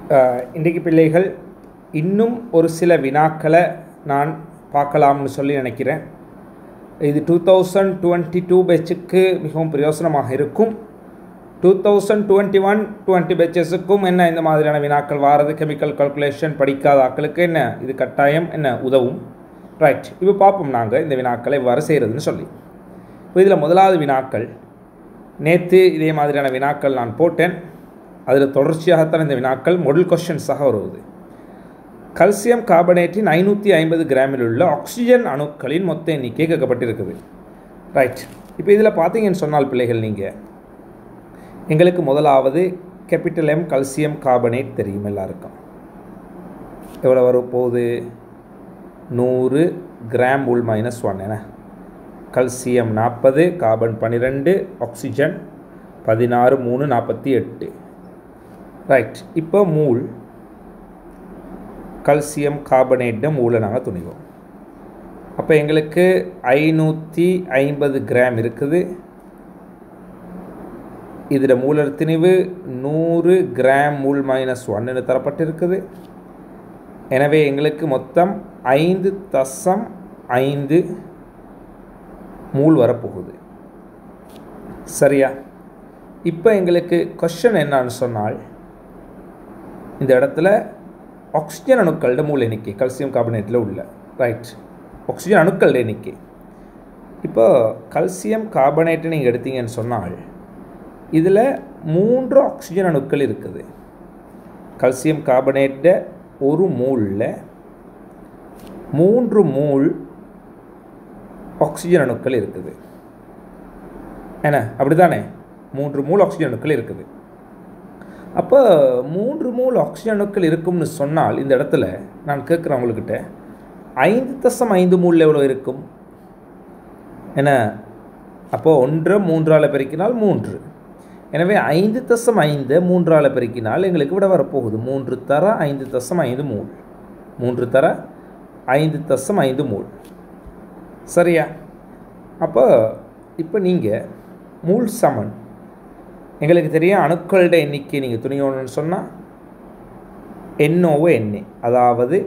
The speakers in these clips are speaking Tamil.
அஹ், இன்றைக்கு பிள்ளைகள் இன்னும் ஒரு சில வினாக்களை நான் பார்க்கலாம்னு சொல்லி நினைக்கிறேன் இது டூ தௌசண்ட் டுவெண்ட்டி டூ பேட்சுக்கு மிகவும் பிரயோசனமாக இருக்கும் two thousand twenty one twenty பேச்சஸுக்கும் என்ன இந்த மாதிரியான வினாக்கள் வாரது கெமிக்கல் கால்குலேஷன் படிக்காத ஆட்களுக்கு என்ன இது கட்டாயம் என்ன உதவும் ரைட் இப்போ பார்ப்போம் நாங்கள் இந்த வினாக்களை எவ்வாறு செய்கிறதுன்னு சொல்லி இப்போ இதில் முதலாவது வினாக்கள் நேற்று இதே மாதிரியான வினாக்கள் நான் போட்டேன் அதில் தொடர்ச்சியாகத்தான் இந்த வினாக்கள் மொடல் கொஷின்ஸாக வருவது கல்சியம் கார்பனேட்டின் ஐநூற்றி ஐம்பது கிராமில் உள்ள ஆக்சிஜன் அணுக்களின் மொத்த எண்ணிக்கை கேட்கப்பட்டிருக்குது ரைட் இப்போ இதில் பார்த்தீங்கன்னு சொன்னால் பிள்ளைகள் நீங்கள் எங்களுக்கு முதலாவது கேபிட்டல் எம் கல்சியம் கார்பனேட் தெரியும் எல்லாருக்கும் எவ்வளோ வரும் போகுது நூறு கிராம் உள் மைனஸ் ஒன் என கல்சியம் நாற்பது கார்பன் பன்னிரெண்டு ஆக்சிஜன் பதினாறு மூணு நாற்பத்தி எட்டு ரைட் இப்போ மூல் கல்சியம் கார்பனேட்டை மூளை நாங்கள் துணிவோம் அப்போ எங்களுக்கு ஐநூற்றி ஐம்பது கிராம் இருக்குது இதில் மூலர் திணிவு நூறு கிராம் மூல் மைனஸ் ஒன்னு தரப்பட்டிருக்குது எனவே எங்களுக்கு மொத்தம் ஐந்து தசம் ஐந்து மூல் வரப்போகுது சரியா இப்போ எங்களுக்கு கொஷன் என்னன்னு சொன்னால் இந்த இடத்துல ஆக்சிஜன் அணுக்களோட மூல எண்ணிக்கை கல்சியம் கார்பனேட்டில் உள்ள ரைட் ஆக்சிஜன் அணுக்களோட எண்ணிக்கை இப்போ கல்சியம் கார்பனேட்டை நீங்கள் எடுத்தீங்கன்னு சொன்னால் இதில் மூன்று ஆக்சிஜன் அணுக்கள் இருக்குது கல்சியம் கார்பனேட்டை ஒரு மூலில் மூன்று மூல் ஆக்சிஜன் அணுக்கள் இருக்குது என்ன அப்படி தானே மூன்று மூல் ஆக்சிஜன் அணுக்கள் இருக்குது அப்போ மூன்று மூல் ஆக்சிஜன் அணுக்கள் இருக்கும்னு சொன்னால் இந்த இடத்துல நான் கேட்குறேன் உங்கள்கிட்ட ஐந்து தசம் ஐந்து மூல் எவ்வளோ இருக்கும் என்ன அப்போது ஒன்றை மூன்றால் பெருக்கினால் மூன்று எனவே ஐந்து தசம் ஐந்து மூன்றால் பெருக்கினால் எங்களுக்கு விட வரப்போகுது மூன்று தர ஐந்து தசம் ஐந்து மூல் மூன்று தர ஐந்து தசம் ஐந்து மூல் சரியா அப்போ இப்போ நீங்கள் மூல் சமன் எங்களுக்கு தெரியும் அணுக்களோட எண்ணிக்கை நீங்கள் துணியணும்னு சொன்னால் எண்ணோவோ எண்ணெய் அதாவது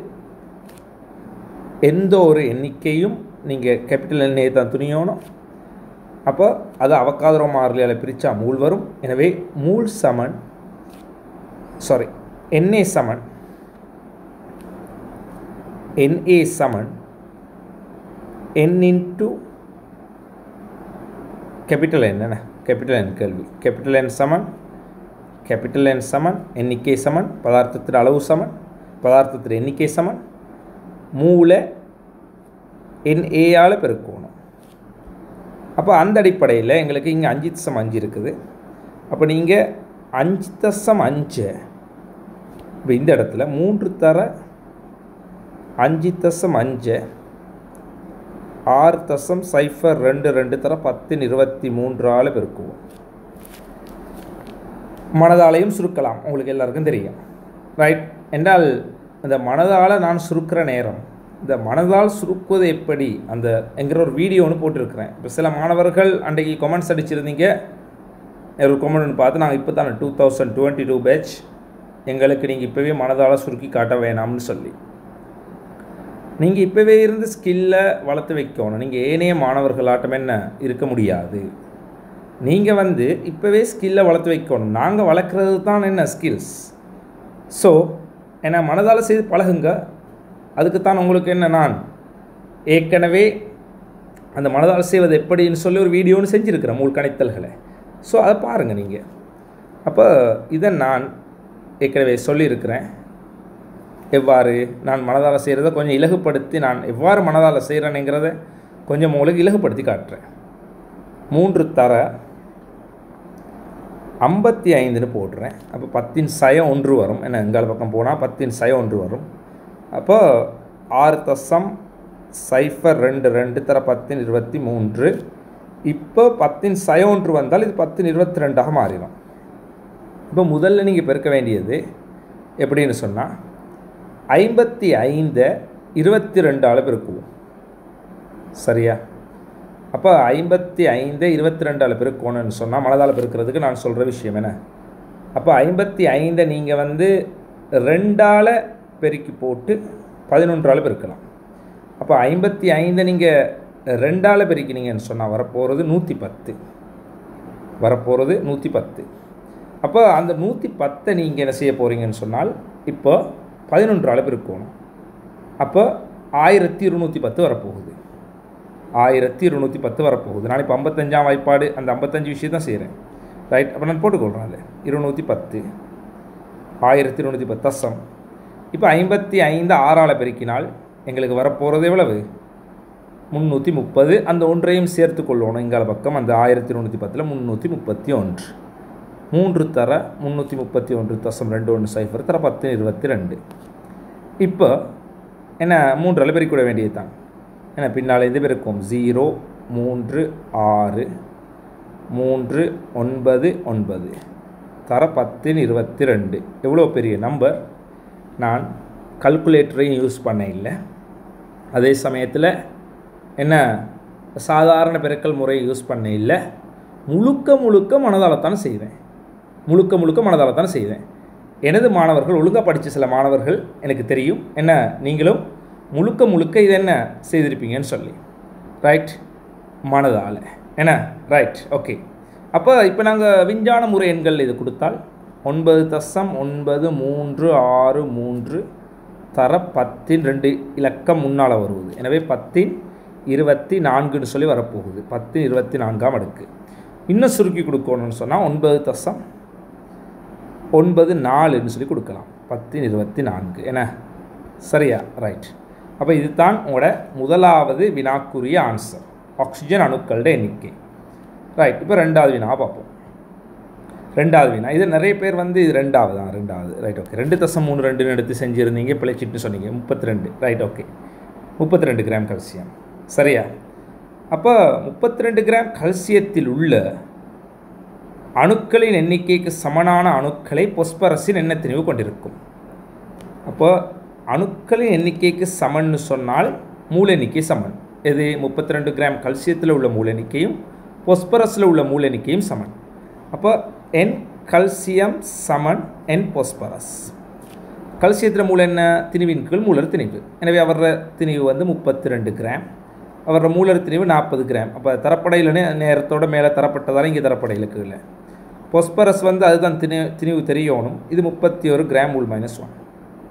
எந்த ஒரு எண்ணிக்கையும் நீங்கள் கேபிட்டல் எண்ணெயை தான் துணியணும் அப்போ அது அவக்காதரோ மாறிலியால் பிரித்தா மூல் வரும் எனவே மூல் சமன் சாரி எண்ணெய் சமன் என்ஏ சமன் என் இன்ட்டு கேபிட்டல் என் என்ன கேபிட்டல் என் கேள்வி கேபிட்டல் என் சமன் கேபிட்டல் என் சமன் எண்ணிக்கை சமன் பதார்த்தத்தின் அளவு சமன் பதார்த்தத்தின் எண்ணிக்கை சமன் மூளை என் ஏயால் பெருக்கணும் அப்போ அந்த அடிப்படையில் எங்களுக்கு இங்கே அஞ்சு தசம் அஞ்சு இருக்குது அப்போ நீங்கள் அஞ்சு தசம் அஞ்சு இப்போ இந்த இடத்துல மூன்று தர அஞ்சு தசம் அஞ்சு ஆறு தசம் சைஃபர் ரெண்டு ரெண்டு தர பத்தின் இருபத்தி மூன்றால் பெருக்குவோம் மனதாலையும் சுருக்கலாம் உங்களுக்கு எல்லாருக்கும் தெரியும் ரைட் என்றால் இந்த மனதால் நான் சுருக்கிற நேரம் இந்த மனதால் சுருக்குவது எப்படி அந்த என்கிற ஒரு வீடியோ ஒன்று போட்டிருக்கிறேன் இப்போ சில மாணவர்கள் அன்றைக்கு கொமெண்ட்ஸ் அடிச்சிருந்தீங்க ஒரு கொமெண்ட் பார்த்து நாங்கள் இப்போ தானே two thousand twenty two batch எங்களுக்கு நீங்கள் இப்போவே மனதால் சுருக்கி காட்ட வேணாம்னு சொல்லி நீங்கள் இப்போவே இருந்து ஸ்கில்லை வளர்த்து வைக்கணும் நீங்கள் ஏனைய மாணவர்களாட்டம் என்ன இருக்க முடியாது நீங்கள் வந்து இப்போவே ஸ்கில்லை வளர்த்து வைக்கணும் நாங்கள் வளர்க்குறது தான் என்ன ஸ்கில்ஸ் ஸோ என்ன மனதால் செய்து பழகுங்க அதுக்குத்தான் உங்களுக்கு என்ன நான் ஏற்கனவே அந்த மனதால் செய்வது எப்படின்னு சொல்லி ஒரு வீடியோன்னு செஞ்சுருக்கிறேன் மூல் கணித்தல்களை ஸோ அதை பாருங்கள் நீங்கள் அப்போ இதை நான் ஏற்கனவே சொல்லியிருக்கிறேன் எவ்வாறு நான் மனதால் செய்கிறத கொஞ்சம் இலகுப்படுத்தி நான் எவ்வாறு மனதால் செய்கிறேனுங்கிறத கொஞ்சம் உங்களுக்கு இலகுப்படுத்தி காட்டுறேன் மூன்று தர ஐம்பத்தி ஐந்துன்னு போடுறேன் அப்போ பத்தின் சயம் ஒன்று வரும் என்ன எங்கால பக்கம் போனால் பத்தின் சயம் ஒன்று வரும் அப்போ ஆறு தசம் சைஃபர் ரெண்டு ரெண்டு தர பத்தின் இருபத்தி மூன்று இப்போ பத்தின் சயம் ஒன்று வந்தால் இது பத்தின் இருபத்தி ரெண்டாக மாறிடும் இப்போ முதல்ல நீங்கள் பெருக்க வேண்டியது எப்படின்னு சொன்னால் ஐம்பத்தி ஐந்தை இருபத்தி ரெண்டால் பெருக்குவோம் சரியா அப்போ ஐம்பத்தி ஐந்து இருபத்தி ரெண்டால் பெருக்கணும்னு சொன்னால் மனதால் பெருக்கிறதுக்கு நான் சொல்கிற விஷயம் என்ன அப்போ ஐம்பத்தி ஐந்தை நீங்கள் வந்து ரெண்டால் பெருக்கி போட்டு பதினொன்றால் பெருக்கலாம் அப்போ ஐம்பத்தி ஐந்தை நீங்கள் ரெண்டால் பெருக்கினீங்கன்னு சொன்னால் வரப்போகிறது நூற்றி பத்து வரப்போகிறது நூற்றி பத்து அப்போ அந்த நூற்றி பத்தை நீங்கள் என்ன செய்ய போகிறீங்கன்னு சொன்னால் இப்போ பதினொன்றால் பெருக்கணும் அப்போ ஆயிரத்தி இருநூற்றி பத்து வரப்போகுது ஆயிரத்தி இருநூற்றி பத்து வரப்போகுது நான் இப்போ ஐம்பத்தஞ்சாம் வாய்ப்பாடு அந்த ஐம்பத்தஞ்சு விஷயம் தான் செய்கிறேன் ரைட் அப்போ நான் போட்டுக்கொள்கிறேன் அதில் இருநூற்றி பத்து ஆயிரத்தி இருநூற்றி பத்து தசம் இப்போ ஐம்பத்தி ஐந்து ஆறால் பெருக்கினால் எங்களுக்கு வரப்போகிறது எவ்வளவு முந்நூற்றி முப்பது அந்த ஒன்றையும் சேர்த்து கொள்ளணும் எங்கால பக்கம் அந்த ஆயிரத்தி இருநூற்றி பத்தில் முந்நூற்றி முப்பத்தி ஒன்று மூன்று தர முந்நூற்றி முப்பத்தி ஒன்று தசம் ரெண்டு ஒன்று சைஃபர் தர பத்து இருபத்தி ரெண்டு இப்போ என்ன மூன்றால் பெருக்கிவிட வேண்டியது தான் ஏன்னா பின்னால் இது பெருக்கும் ஜீரோ மூன்று ஆறு மூன்று ஒன்பது ஒன்பது தர பத்தின் இருபத்தி ரெண்டு எவ்வளோ பெரிய நம்பர் நான் கல்குலேட்டரையும் யூஸ் பண்ண இல்லை அதே சமயத்தில் என்ன சாதாரண பெருக்கல் முறையை யூஸ் பண்ண இல்லை முழுக்க முழுக்க மனதாலத்தானே செய்வேன் முழுக்க முழுக்க மனதாலத்தானே செய்வேன் எனது மாணவர்கள் ஒழுங்காக படித்த சில மாணவர்கள் எனக்கு தெரியும் என்ன நீங்களும் முழுக்க முழுக்க இது என்ன செய்திருப்பீங்கன்னு சொல்லி ரைட் மனதால் என்ன ரைட் ஓகே அப்போ இப்போ நாங்கள் விஞ்ஞான முறை எண்கள் இது கொடுத்தால் ஒன்பது தசம் ஒன்பது மூன்று ஆறு மூன்று தர பத்தின் ரெண்டு இலக்கம் முன்னால் வருவது எனவே பத்தின் இருபத்தி நான்குன்னு சொல்லி வரப்போகுது பத்தின் இருபத்தி நான்காம் அடுக்கு இன்னும் சுருக்கி கொடுக்கணும்னு சொன்னால் ஒன்பது தசம் ஒன்பது நாலுன்னு சொல்லி கொடுக்கலாம் பத்தின் இருபத்தி நான்கு என்ன சரியா ரைட் அப்போ இதுதான் உங்களோட முதலாவது வினாக்குரிய ஆன்சர் ஆக்சிஜன் அணுக்களோட எண்ணிக்கை ரைட் இப்போ ரெண்டாவது வினா பார்ப்போம் ரெண்டாவது வினா இது நிறைய பேர் வந்து இது ரெண்டாவது தான் ரெண்டாவது ரைட் ஓகே ரெண்டு தசம் மூணு ரெண்டுன்னு எடுத்து செஞ்சுருந்தீங்க பிழைச்சிட்டு சொன்னீங்க முப்பத்தி ரெண்டு ரைட் ஓகே முப்பத்தி ரெண்டு கிராம் கல்சியம் சரியா அப்போ முப்பத்தி ரெண்டு கிராம் கல்சியத்தில் உள்ள அணுக்களின் எண்ணிக்கைக்கு சமனான அணுக்களை பொஸ்பரஸின் எண்ணத்திணிவு கொண்டிருக்கும் அப்போ அணுக்களின் எண்ணிக்கைக்கு சமன்னு சொன்னால் மூல எண்ணிக்கை சமன் எது முப்பத்தி ரெண்டு கிராம் கல்சியத்தில் உள்ள மூல எண்ணிக்கையும் பொஸ்பரஸில் உள்ள மூல எண்ணிக்கையும் சமன் அப்போ என் கல்சியம் சமன் என் பொஸ்பரஸ் கல்சியத்தில் மூல என்ன திணிவின் கீழ் மூலர் திணிவு எனவே அவர திணிவு வந்து முப்பத்தி ரெண்டு கிராம் அவரோட மூலர் திணிவு நாற்பது கிராம் அப்போ தரப்படையில் நேரத்தோட மேலே தரப்பட்டதால் இங்கே தரப்படையில் கீழே பொஸ்பரஸ் வந்து அதுதான் திணி திணிவு தெரியணும் இது முப்பத்தி ஒரு கிராம் உள் மைனஸ் ஒன்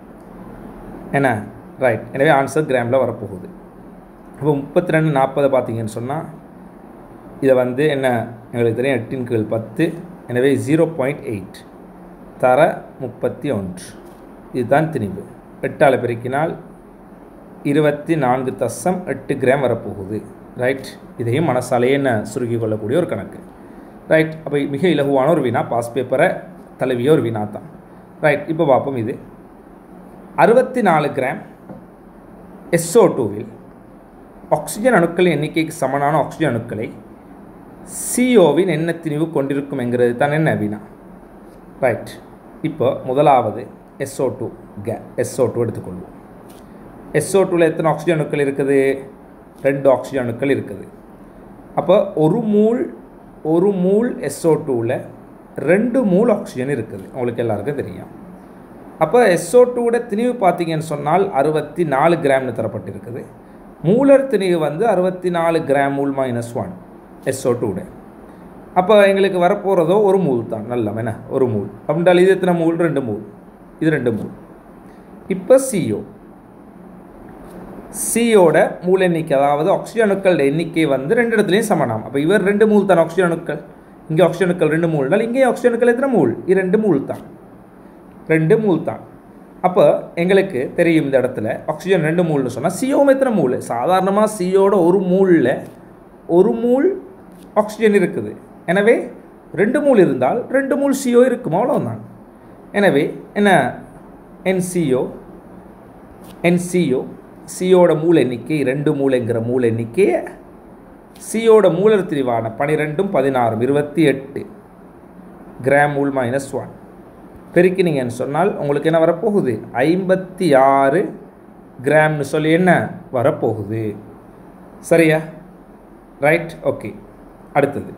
என்ன ரைட் எனவே ஆன்சர் கிராமில் வரப்போகுது இப்போ முப்பத்தி ரெண்டு நாற்பதை பார்த்தீங்கன்னு சொன்னால் இதை வந்து என்ன எங்களுக்கு தெரியும் எட்டின் கீழ் பத்து எனவே ஜீரோ பாயிண்ட் எயிட் தர முப்பத்தி ஒன்று இதுதான் திணிவு எட்டால் பெருக்கினால் இருபத்தி நான்கு தசம் எட்டு கிராம் வரப்போகுது ரைட் இதையும் மனசாலேயே என்ன சுருக்கி கொள்ளக்கூடிய ஒரு கணக்கு ரைட் அப்போ மிக இலகுவான ஒரு வினா பாஸ் பேப்பரை தழுவிய ஒரு வினா தான் ரைட் இப்போ பார்ப்போம் இது அறுபத்தி நாலு கிராம் எஸ்ஓ டூவில் ஆக்சிஜன் அணுக்களின் எண்ணிக்கைக்கு சமனான ஆக்சிஜன் அணுக்களை சிஓவின் என்ன திணிவு கொண்டிருக்கும் என்கிறது தான் என்ன வினா ரைட் இப்போ முதலாவது S O two K S O two எடுத்துக்கொள்வோம் எஸ்ஓ டூவில் எத்தனை ஆக்சிஜன் அணுக்கள் இருக்குது ரெண்டு ஆக்சிஜன் அணுக்கள் இருக்குது அப்போ ஒரு மூல் ஒரு மூல் எஸ்ஓ டூவில் ரெண்டு மூல் ஆக்சிஜன் இருக்குது உங்களுக்கு எல்லாருக்கும் தெரியும் அப்போ எஸ்ஓ டூவோட திணிவு பார்த்தீங்கன்னு சொன்னால் அறுபத்தி நாலு கிராம்னு தரப்பட்டிருக்குது மூலர் திணிவு வந்து அறுபத்தி நாலு gram mole minus one S O டூட அப்போ எங்களுக்கு வரப்போகிறதோ ஒரு மூல் தான் நல்ல என்ன ஒரு மூல் அப்படின்றால் இது எத்தனை மூல் ரெண்டு மூல் இது ரெண்டு மூல் இப்போ சிஓ சியோட மூல எண்ணிக்கை அதாவது ஆக்சிஜன் அணுக்கள் எண்ணிக்கை வந்து ரெண்டு இடத்துலையும் சமனாம் அப்போ இவர் ரெண்டு மூல் தான் ஆக்சிஜன் அணுக்கள் இங்கே ஆக்சிஜன் அணுக்கள் ரெண்டு மூல்னால் இங்கே ஆக்சிஜன் அணுக்கள் எத்தனை மூல் இது ரெண்டு மூல் தான் ரெண்டு மூல் தான் அப்போ எங்களுக்கு தெரியும் இந்த இடத்துல ஆக்சிஜன் ரெண்டு மூல்னு சொன்னால் சியோவும் எத்தனை மூல் சாதாரணமாக சியோட ஒரு மூலில் ஒரு மூல் ஆக்சிஜன் இருக்குது எனவே ரெண்டு மூல் இருந்தால் ரெண்டு மூல் சிஓ இருக்கும் அவ்வளோதான் எனவே என்ன என்சிஓ என்சிஓ சியோட மூல எண்ணிக்கை ரெண்டு மூலைங்கிற மூல எண்ணிக்கையை சியோட மூலர் திரிவான பனிரெண்டும் பதினாறும் இருபத்தி எட்டு கிராம் மூல் மைனஸ் ஒன் பெருக்கினீங்கன்னு சொன்னால் உங்களுக்கு என்ன வரப்போகுது ஐம்பத்தி ஆறு கிராம்னு சொல்லி என்ன வரப்போகுது சரியா ரைட் ஓகே அடுத்தது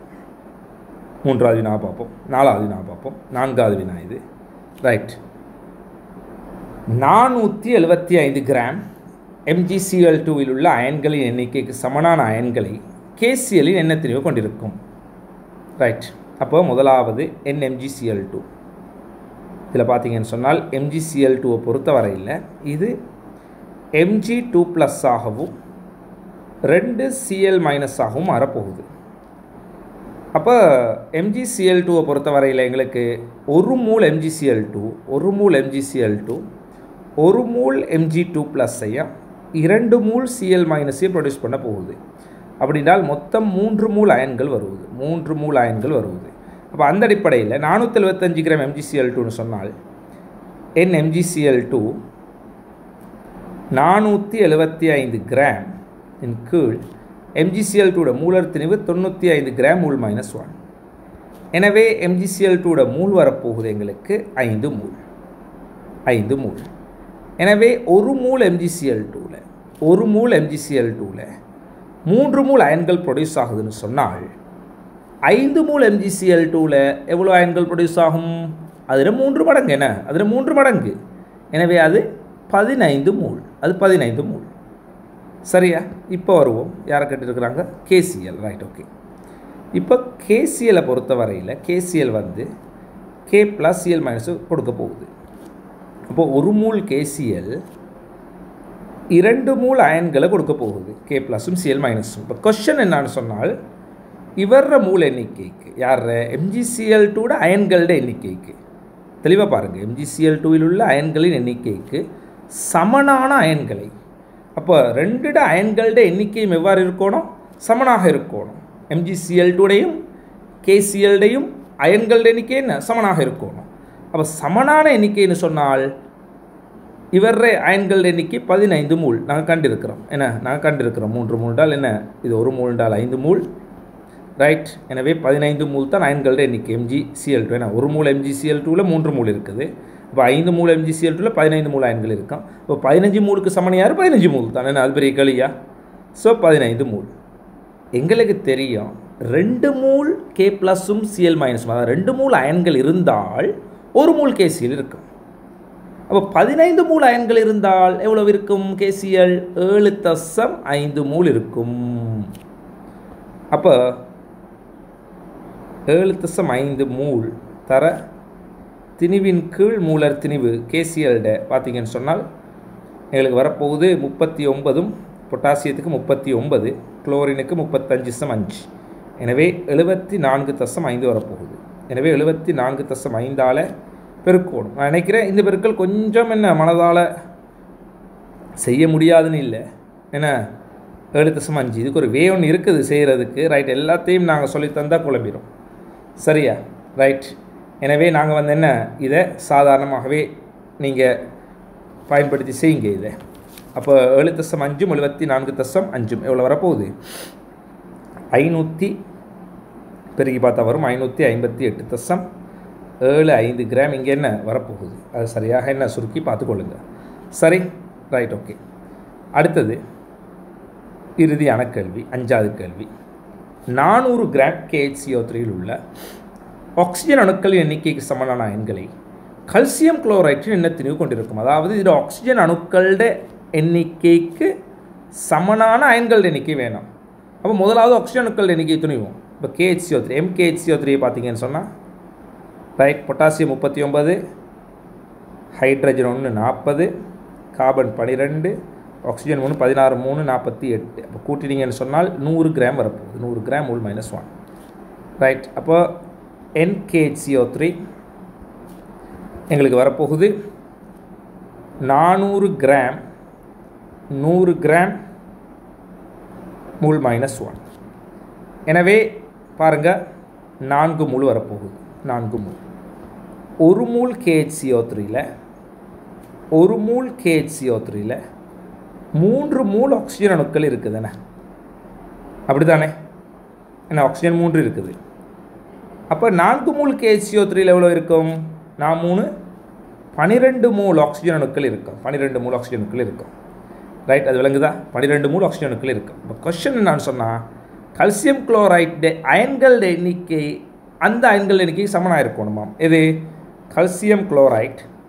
மூன்றாவது வினா பார்ப்போம் நாலாவது வினா பார்ப்போம் நான்காவது வினா இது ரைட் நானூற்றி எழுபத்தி ஐந்து கிராம் எம்ஜிசிஎல் டூவில் உள்ள அயன்களின் எண்ணிக்கைக்கு சமனான அயன்களை கேசிஎல்லின் எண்ணத்திரிவு கொண்டிருக்கும் ரைட் அப்போ முதலாவது என்எம்ஜிசிஎல் டூ இதில் பார்த்தீங்கன்னு சொன்னால் எம்ஜிசிஎல் டூவை பொறுத்தவரையில் இது எம்ஜி டூ ப்ளஸ் ஆகவும் ரெண்டு சிஎல் மைனஸ் ஆகவும் மாறப்போகுது அப்போ எம்ஜிசிஎல் டூவை பொறுத்தவரையில் எங்களுக்கு ஒரு மூல் எம்ஜிசிஎல் டூ ஒரு மூல் எம்ஜிசிஎல் டூ ஒரு மூல் எம்ஜி டூ ப்ளஸ்ஸையும் இரண்டு மூல் சிஎல் மைனஸையும் ப்ரொடியூஸ் பண்ண போகுது அப்படின்றால் மொத்தம் மூன்று மூல் அயன்கள் வருவது மூன்று மூல் அயன்கள் வருவது அப்போ அந்த அடிப்படையில் நானூற்றி எழுபத்தஞ்சு கிராம் எம்ஜிசிஎல் டூன்னு சொன்னால் என் எம்ஜிசிஎல் டூ நானூற்றி எழுபத்தி ஐந்து கிராம் இன் கீழ் எம்ஜிசிஎல் டூட மூலர் திணிவு தொண்ணூற்றி ஐந்து கிராம் மூல் மைனஸ் ஒன் எனவே எம்ஜிசிஎல் டூட மூல் வரப்போகுது எங்களுக்கு ஐந்து மூல் ஐந்து மூல் எனவே ஒரு மூல் எம்ஜிசிஎல் டூவில் ஒரு மூல் எம்ஜிசிஎல் டூவில் மூன்று மூல் அயன்கள் ப்ரொடியூஸ் ஆகுதுன்னு சொன்னால் ஐந்து மூல் எம்ஜிசிஎல் டூவில் எவ்வளோ அயன்கள் ப்ரொடியூஸ் ஆகும் அதில் மூன்று மடங்கு என்ன அதில் மூன்று மடங்கு எனவே அது பதினைந்து மூல் அது பதினைந்து மூல் சரியா இப்போ வருவோம் யாரை கேட்டுருக்குறாங்க கேசிஎல் ரைட் ஓகே இப்போ கேசிஎலை பொறுத்த வரையில் கேசிஎல் வந்து கே ப்ளஸ் சிஎல் மைனஸ் கொடுக்க போகுது அப்போ ஒரு மூல் கேசிஎல் இரண்டு மூல் அயன்களை கொடுக்க போகுது கே ப்ளஸும் சிஎல் மைனஸும் இப்போ கொஷன் என்னான்னு சொன்னால் இவர மூல் எண்ணிக்கைக்கு யார் எம்ஜிசிஎல் டூட அயன்களோட எண்ணிக்கைக்கு தெளிவாக பாருங்கள் எம்ஜிசிஎல் டூவில் உள்ள அயன்களின் எண்ணிக்கைக்கு சமனான அயன்களை அப்போ ரெண்டுட அயன்களோட எண்ணிக்கையும் எவ்வாறு இருக்கணும் சமனாக இருக்கணும் எம்ஜிசிஎல் டூடையும் கேசிஎல்டையும் அயன்களோட எண்ணிக்கை என்ன சமனாக இருக்கணும் அப்போ சமனான எண்ணிக்கைன்னு சொன்னால் இவர அயன்கள் எண்ணிக்கை பதினைந்து மூல் நாங்கள் கண்டிருக்கிறோம் என்ன நாங்கள் கண்டிருக்கிறோம் மூன்று மூன்றால் என்ன இது ஒரு மூன்றால் ஐந்து மூல் ரைட் எனவே பதினைந்து மூல் தான் அயன்களோட எண்ணிக்கை எம்ஜி சிஎல் டூ ஏன்னா ஒரு மூல் எம்ஜி சிஎல் டூவில் மூன்று மூல் இருக்குது இப்போ ஐந்து மூல் எம்ஜி சிஎல் டூவில் பதினைந்து மூல் அயன்கள் இருக்கும் இப்போ பதினஞ்சு மூலுக்கு சமன் யார் பதினஞ்சு மூல் தான் என்ன அது பெரிய களியா ஸோ பதினைந்து மூல் எங்களுக்கு தெரியும் ரெண்டு மூல் கே ப்ளஸும் சிஎல் மைனஸும் அதாவது ரெண்டு மூல் அயன்கள் இருந்தால் ஒரு மூல் கேசிஎல் இருக்கும் அப்போ பதினைந்து மூல் அயன்கள் இருந்தால் எவ்வளவு இருக்கும் கேசிஎல் ஏழு தசம் ஐந்து மூல் இருக்கும் அப்போ ஏழு தசம் ஐந்து மூல் தர திணிவின் கீழ் மூலர் திணிவு கேசிஎல்ட பார்த்தீங்கன்னு சொன்னால் எங்களுக்கு வரப்போகுது முப்பத்தி ஒன்பதும் பொட்டாசியத்துக்கு முப்பத்தி ஒன்பது குளோரினுக்கு முப்பத்தஞ்சு தசம் அஞ்சு எனவே எழுபத்தி நான்கு தசம் ஐந்து வரப்போகுது எனவே எழுபத்தி நான்கு தசம் ஐந்தால் பெருக்கணும் நான் நினைக்கிறேன் இந்த பெருக்கல் கொஞ்சம் என்ன மனதால் செய்ய முடியாதுன்னு இல்லை என்ன ஏழு தசம் அஞ்சு இதுக்கு ஒரு வே ஒன்று இருக்குது செய்கிறதுக்கு ரைட் எல்லாத்தையும் நாங்கள் சொல்லி தந்தால் குழம்பிடும் சரியா ரைட் எனவே நாங்கள் வந்து என்ன இதை சாதாரணமாகவே நீங்கள் பயன்படுத்தி செய்யுங்க இதை அப்போ ஏழு தசம் அஞ்சும் எழுபத்தி நான்கு தசம் அஞ்சும் எவ்வளோ வரப்போகுது ஐநூற்றி பெருகி பார்த்தா வரும் ஐநூற்றி ஐம்பத்தி எட்டு தசம் ஏழு ஐந்து கிராம் இங்கே என்ன வரப்போகுது அது சரியாக என்ன சுருக்கி பார்த்துக்கொள்ளுங்க சரி ரைட் ஓகே அடுத்தது இறுதியான கேள்வி அஞ்சாவது கேள்வி நானூறு கிராம் கேஹெச்சிஓ த்ரீயில் உள்ள ஆக்சிஜன் அணுக்களின் எண்ணிக்கைக்கு சமனான அயன்களை கல்சியம் குளோரைட்டின் என்ன திணிவு கொண்டிருக்கும் அதாவது இது ஆக்சிஜன் அணுக்களோட எண்ணிக்கைக்கு சமனான அயன்கள் எண்ணிக்கை வேணும் அப்போ முதலாவது ஆக்சிஜன் அணுக்கள் எண்ணிக்கை துணிவோம் இப்போ கேஹெச்சிஓ த்ரீ எம்கேஹெச்சிஓ த்ரீ பார்த்தீங்கன்னு சொன்னால் ரைட் பொட்டாசியம் முப்பத்தி ஒன்பது ஹைட்ரஜன் ஒன்று நாற்பது கார்பன் பன்னிரெண்டு ஆக்சிஜன் ஒன்று பதினாறு மூணு நாற்பத்தி எட்டு அப்போ கூட்டினீங்கன்னு சொன்னால் நூறு கிராம் வரப்போகுது நூறு gram mole minus one right அப்போ என்கேஹெச்சிஓ த்ரீ எங்களுக்கு வரப்போகுது நானூறு கிராம் நூறு கிராம் மூல் மைனஸ் ஒன் எனவே பாருங்கள் நான்கு மூல் வரப்போகுது நான்கு மூல் ஒரு மூல் கேஹெச்சிஓ த்ரீயில் ஒரு மூல் கேஹெச்சிஓ த்ரீயில் மூன்று மூல் ஆக்சிஜன் அணுக்கள் இருக்குதுண்ணே அப்படி தானே என்ன ஆக்சிஜன் மூன்று இருக்குது அப்போ நான்கு மூல் கேஹெச்சிஓ த்ரீயில் எவ்வளோ இருக்கும் நான் மூணு பனிரெண்டு மூல் ஆக்சிஜன் அணுக்கள் இருக்கும் பன்னிரெண்டு மூல் ஆக்சிஜன் அணுக்கள் இருக்கும் ரைட் அது விளங்குதா பன்னிரெண்டு மூல் ஆக்சிஜன் அணுக்கள் இருக்கும் இப்போ கொஷன் என்னன்னு சொன்னால் கல்சியம் குளோரைடு அயன்கள் எண்ணிக்கை அந்த அயன்கள் எண்ணிக்கை சமனாக இருக்கணுமாம் இது calcium chloride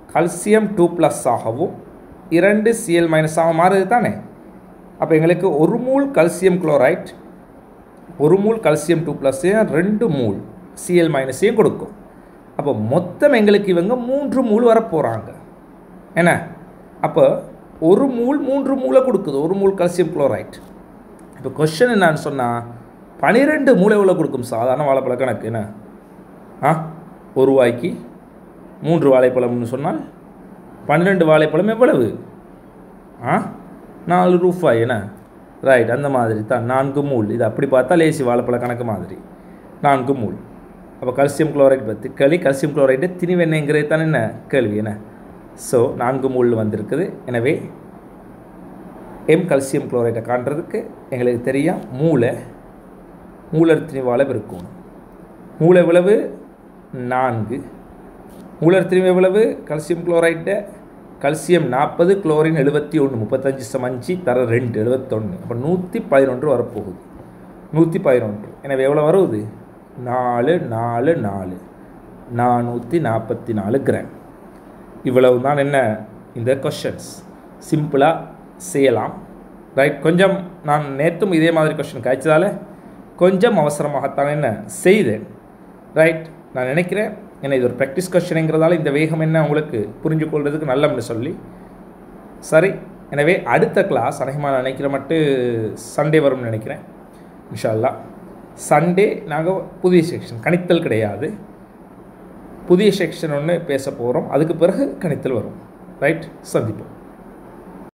calcium two plus ஆகவும் இரண்டு சிஎல் மைனஸாக மாறுது தானே அப்போ எங்களுக்கு ஒரு மூல் கல்சியம் குளோரைட் ஒரு மூல் கல்சியம் டூ ப்ளஸ்ஸையும் ரெண்டு மூல் சிஎல் மைனஸையும் கொடுக்கும் அப்போ மொத்தம் எங்களுக்கு இவங்க மூன்று மூல் வரப்போகிறாங்க என்ன அப்போ ஒரு மூல் மூன்று மூளை கொடுக்குது ஒரு மூல் கல்சியம் குளோரைட் இப்போ கொஷன் என்னன்னு சொன்னால் பனிரெண்டு மூளை எவ்வளோ கொடுக்கும் சாதாரண வாழைப்பழ கணக்கு என்ன ஆ ஒரு ரூபாய்க்கு மூன்று வாழைப்பழம்னு சொன்னால் பன்னிரெண்டு வாழைப்பழம் எவ்வளவு ஆ நாலு ரூபாய் என்ன ரைட் அந்த மாதிரி தான் நான்கு மூல் இது அப்படி பார்த்தா லேசி வாழைப்பழ கணக்கு மாதிரி நான்கு மூல் அப்போ கல்சியம் குளோரைட் பற்றி கேள்வி கல்சியம் குளோரைடு திணிவெண்ணெய்ங்கிறது தானே என்ன கேள்வி என்ன ஸோ நான்கு மூல் வந்திருக்குது எனவே எம் கல்சியம் குளோரைடை காண்றதுக்கு எங்களுக்கு தெரியும் மூளை மூலர் திணிவால் பெருக்கணும் மூளை எவ்வளவு நான்கு மூலர் திணிவு எவ்வளவு கல்சியம் குளோரைட்டை கல்சியம் நாற்பது குளோரின் எழுபத்தி ஒன்று முப்பத்தஞ்சு சமஞ்சி தர ரெண்டு எழுபத்தொன்று அப்போ நூற்றி பதினொன்று வரப்போகுது நூற்றி பதினொன்று எனவே எவ்வளோ வருது நாலு நாலு நாலு நானூற்றி நாற்பத்தி நாலு கிராம் இவ்வளவு தான் என்ன இந்த கொஷன்ஸ் சிம்பிளாக செய்யலாம் ரைட் கொஞ்சம் நான் நேற்றும் இதே மாதிரி கொஷின் காய்ச்சதால கொஞ்சம் அவசரமாகத்தான் என்ன செய்தேன் ரைட் நான் நினைக்கிறேன் ஏன்னா இது ஒரு ப்ராக்டிஸ் கொஷனுங்கிறதால இந்த வேகம் என்ன உங்களுக்கு புரிஞ்சு கொள்றதுக்கு நல்லம்னு சொல்லி சரி எனவே அடுத்த கிளாஸ் அநேகமாக நான் நினைக்கிற மட்டும் சண்டே வரும்னு நினைக்கிறேன் இன்ஷால்லா சண்டே நாங்கள் புதிய செக்ஷன் கணித்தல் கிடையாது புதிய செக்ஷன் ஒன்று பேச போகிறோம் அதுக்கு பிறகு கணித்தல் வரும் ரைட் சந்திப்போம்